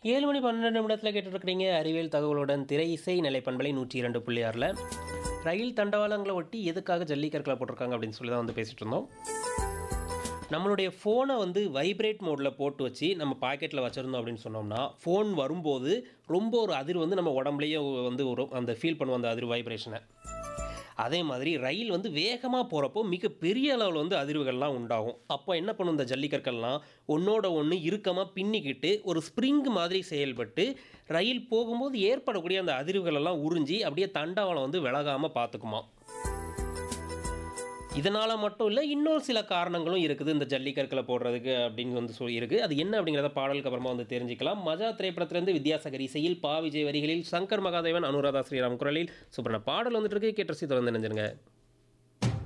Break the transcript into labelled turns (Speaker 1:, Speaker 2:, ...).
Speaker 1: ஏழு மணி பன்னெண்டு நிமிடத்தில் கேட்டுருக்கிறீங்க அறிவியல் தகவலுடன் திரை இசை நிலைப்பண்பலை நூற்றி இரண்டு புள்ளி ஆறில் ரயில் தண்டவாளங்களை ஒட்டி எதுக்காக ஜல்லிக்கற்களை போட்டிருக்காங்க அப்படின்னு சொல்லி தான் வந்து பேசிகிட்டு இருந்தோம் நம்மளுடைய ஃபோனை வந்து வைப்ரேட் மோடில் போட்டு வச்சு நம்ம பாக்கெட்டில் வச்சுருந்தோம் அப்படின்னு சொன்னோம்னா ஃபோன் வரும்போது ரொம்ப ஒரு அதிர்வு வந்து நம்ம உடம்புலையே வந்து ஒரு அந்த ஃபீல் பண்ணுவோம் அந்த அதிர்வு வைப்ரேஷனை அதே மாதிரி ரயில் வந்து வேகமாக போகிறப்போ மிக பெரிய அளவில் வந்து அதிர்வுகள்லாம் உண்டாகும் அப்போ என்ன பண்ணும் இந்த ஜல்லிக்கற்கள்லாம் ஒன்றோட ஒன்று இறுக்கமாக பின்னிக்கிட்டு ஒரு ஸ்ப்ரிங் மாதிரி செயல்பட்டு ரயில் போகும்போது ஏற்படக்கூடிய அந்த அதிர்வுகளெல்லாம் உறிஞ்சி அப்படியே தண்டவாளம் வந்து விலகாமல் பார்த்துக்குமா இதனால் மட்டும் இல்லை இன்னொரு சில காரணங்களும் இருக்குது இந்த ஜல்லிக்கற்களை போடுறதுக்கு அப்படின்னு வந்து சொல்லி இருக்குது அது என்ன அப்படிங்கிறத பாடலுக்கு அப்புறமா வந்து தெரிஞ்சுக்கலாம் மஜா திரைப்படத்திலிருந்து வித்யாசாகர் இசையில் பா விஜய் வரிகளில் சங்கர் மகாதேவன் அனுராதா ஸ்ரீராம் குரலில் சூப்பரான பாடல் வந்துட்டு இருக்கு கேட்டு தொடர்ந்து நினைஞ்சிருங்க